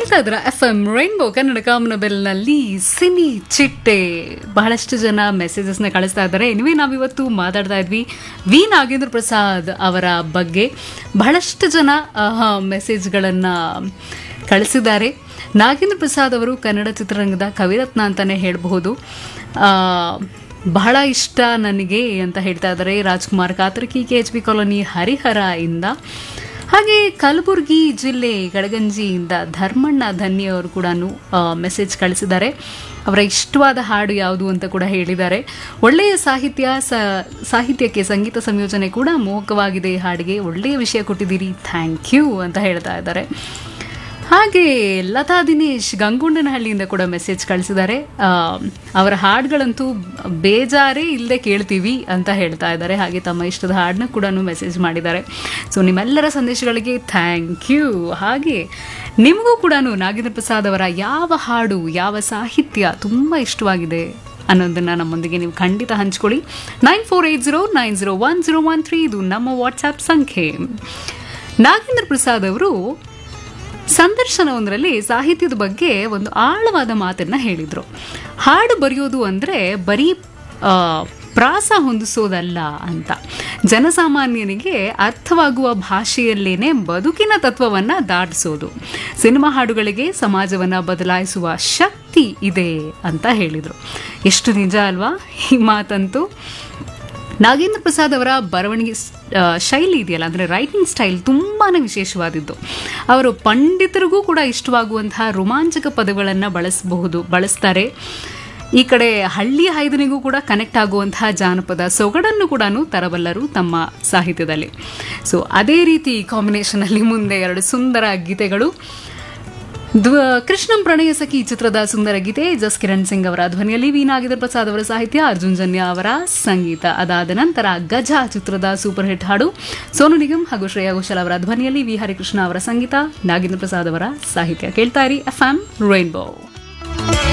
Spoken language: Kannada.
ಕೇಳ್ತಾ ಇದ್ರ ಎಫ್ ಎಂ ರೈನ್ಬೋ ಕನ್ನಡ ಕಾಮನ ಬೆಲ್ನಲ್ಲಿ ಸಿನಿ ಚಿಟ್ಟೆ ಬಹಳಷ್ಟು ಜನ ಮೆಸೇಜಸ್ನ ಕಳಿಸ್ತಾ ಇದ್ದಾರೆ ಎನಿವೆ ನಾವಿವತ್ತು ಮಾತಾಡ್ತಾ ಇದ್ವಿ ವಿ ನಾಗೇಂದ್ರ ಪ್ರಸಾದ್ ಅವರ ಬಗ್ಗೆ ಬಹಳಷ್ಟು ಜನ ಮೆಸೇಜ್ಗಳನ್ನು ಕಳಿಸಿದ್ದಾರೆ ನಾಗೇಂದ್ರ ಪ್ರಸಾದ್ ಅವರು ಕನ್ನಡ ಚಿತ್ರರಂಗದ ಕವಿರತ್ನ ಅಂತಲೇ ಹೇಳಬಹುದು ಆ, ಬಹಳ ಇಷ್ಟ ನನಗೆ ಅಂತ ಹೇಳ್ತಾ ಇದ್ದಾರೆ Rajkumar Katarki K H B colony Harihara ಇಂದ ಹಾಗೆ ಕಲಬುರಗಿ ಜಿಲ್ಲೆ ಗಡಗಂಜಿಯಿಂದ ಧರ್ಮಣ್ಣ ಧನ್ಯ ಅವರು ಕೂಡ ಮೆಸೇಜ್ ಕಳಿಸಿದ್ದಾರೆ ಅವರ ಇಷ್ಟವಾದ ಹಾಡು ಯಾವುದು ಅಂತ ಕೂಡ ಹೇಳಿದ್ದಾರೆ ಒಳ್ಳೆಯ ಸಾಹಿತ್ಯ ಸ ಸಾಹಿತ್ಯಕ್ಕೆ ಸಂಗೀತ ಸಂಯೋಜನೆ ಕೂಡ ಮೋಹಕವಾಗಿದೆ ಈ ಹಾಡಿಗೆ ಒಳ್ಳೆಯ ವಿಷಯ ಕೊಟ್ಟಿದ್ದೀರಿ ಥ್ಯಾಂಕ್ ಯು ಅಂತ ಹೇಳ್ತಾ ಇದ್ದಾರೆ ಹಾಗೆ ಲತಾ ದಿನೇಶ್ ಗಂಗುಂಡನಹಳ್ಳಿಯಿಂದ ಕೂಡ ಮೆಸೇಜ್ ಕಳಿಸಿದ್ದಾರೆ ಆ, ಅವರ ಹಾಡುಗಳಂತೂ ಬೇಜಾರೇ ಇಲ್ಲದೆ ಕೇಳ್ತೀವಿ ಅಂತ ಹೇಳ್ತಾ ಇದ್ದಾರೆ ಹಾಗೆ ತಮ್ಮ ಇಷ್ಟದ ಹಾಡನ್ನ ಕೂಡ ಮೆಸೇಜ್ ಮಾಡಿದ್ದಾರೆ ಸೊ ನಿಮ್ಮೆಲ್ಲರ ಸಂದೇಶಗಳಿಗೆ ಥ್ಯಾಂಕ್ ಯು ಹಾಗೆ ನಿಮಗೂ ಕೂಡ ನಾಗೇಂದ್ರ ಪ್ರಸಾದ್ ಅವರ ಯಾವ ಹಾಡು ಯಾವ ಸಾಹಿತ್ಯ ತುಂಬ ಇಷ್ಟವಾಗಿದೆ ಅನ್ನೋದನ್ನು ನಮ್ಮೊಂದಿಗೆ ನೀವು ಖಂಡಿತ ಹಂಚ್ಕೊಳ್ಳಿ nine four eight zero nine zero one zero one three ಇದು ನಮ್ಮ ವಾಟ್ಸ್ಆ್ಯಪ್ ಸಂಖ್ಯೆ ನಾಗೇಂದ್ರ ಪ್ರಸಾದ್ ಅವರು ಸಂದರ್ಶನವೊಂದರಲ್ಲಿ ಸಾಹಿತ್ಯದ ಬಗ್ಗೆ ಒಂದು ಆಳವಾದ ಮಾತನ್ನ ಹೇಳಿದರು ಹಾಡು ಬರೆಯೋದು ಅಂದರೆ ಬರೀ ಆ, ಪ್ರಾಸ ಹೊಂದಿಸೋದಲ್ಲ ಅಂತ ಜನಸಾಮಾನ್ಯನಿಗೆ ಅರ್ಥವಾಗುವ ಭಾಷೆಯಲ್ಲೇನೆ ಬದುಕಿನ ತತ್ವವನ್ನು ದಾಟಿಸೋದು ಸಿನಿಮಾ ಹಾಡುಗಳಿಗೆ ಸಮಾಜವನ್ನು ಬದಲಾಯಿಸುವ ಶಕ್ತಿ ಇದೆ ಅಂತ ಹೇಳಿದರು ಎಷ್ಟು ನಿಜ ಅಲ್ವಾ ಈ ಮಾತಂತೂ ನಾಗೇಂದ್ರ ಪ್ರಸಾದ್ ಅವರ ಬರವಣಿಗೆ ಸ್- ಆ, ಶೈಲಿ ಇದೆಯಲ್ಲ ಅಂದರೆ ರೈಟಿಂಗ್ ಸ್ಟೈಲ್ ತುಂಬಾ ವಿಶೇಷವಾದಿದ್ದು ಅವರು ಪಂಡಿತರಿಗೂ ಕೂಡ ಇಷ್ಟವಾಗುವಂತಹ ರೋಮಾಂಚಕ ಪದಗಳನ್ನು ಬಳಸಬಹುದು ಬಳಸ್ತಾರೆ ಈ ಕಡೆ ಹಳ್ಳಿ ಹೈದನಿಗೂ ಕೂಡ ಕನೆಕ್ಟ್ ಆಗುವಂತಹ ಜಾನಪದ ಸೊಗಡನ್ನು ಕೂಡ ತರಬಲ್ಲರು ತಮ್ಮ ಸಾಹಿತ್ಯದಲ್ಲಿ ಸೊ ಅದೇ ರೀತಿ ಕಾಂಬಿನೇಷನಲ್ಲಿ ಮುಂದೆ ಎರಡು ಸುಂದರ ಗೀತೆಗಳು ದ್ವ ಕೃಷ್ಣಂ ಪ್ರಣಯ ಸಖಿ ಚಿತ್ರದ ಸುಂದರ ಗೀತೆ ಜಸ್ ಕಿರಣ್ ಸಿಂಗ್ ಅವರ ಧ್ವನಿಯಲ್ಲಿ ವಿ ನಾಗೇಂದ್ರ ಪ್ರಸಾದ್ ಅವರ ಸಾಹಿತ್ಯ ಅರ್ಜುನ್ ಜನ್ಯ ಅವರ ಸಂಗೀತ ಅದಾದ ನಂತರ ಗಜ ಚಿತ್ರದ ಸೂಪರ್ ಹಿಟ್ ಹಾಡು ಸೋನು ನಿಗಮ್ ಹಾಗೂ ಶ್ರೇಯಾ ಘೋಷಾಲ್ ಅವರ ಧ್ವನಿಯಲ್ಲಿ ವಿ ಹರಿಕೃಷ್ಣ ಅವರ ಸಂಗೀತ ನಾಗೇಂದ್ರ ಪ್ರಸಾದ್ ಅವರ ಸಾಹಿತ್ಯ ಕೇಳ್ತಾ ಇರಿ ಎಫ್ ಎಂ ರೈನ್ಬೋ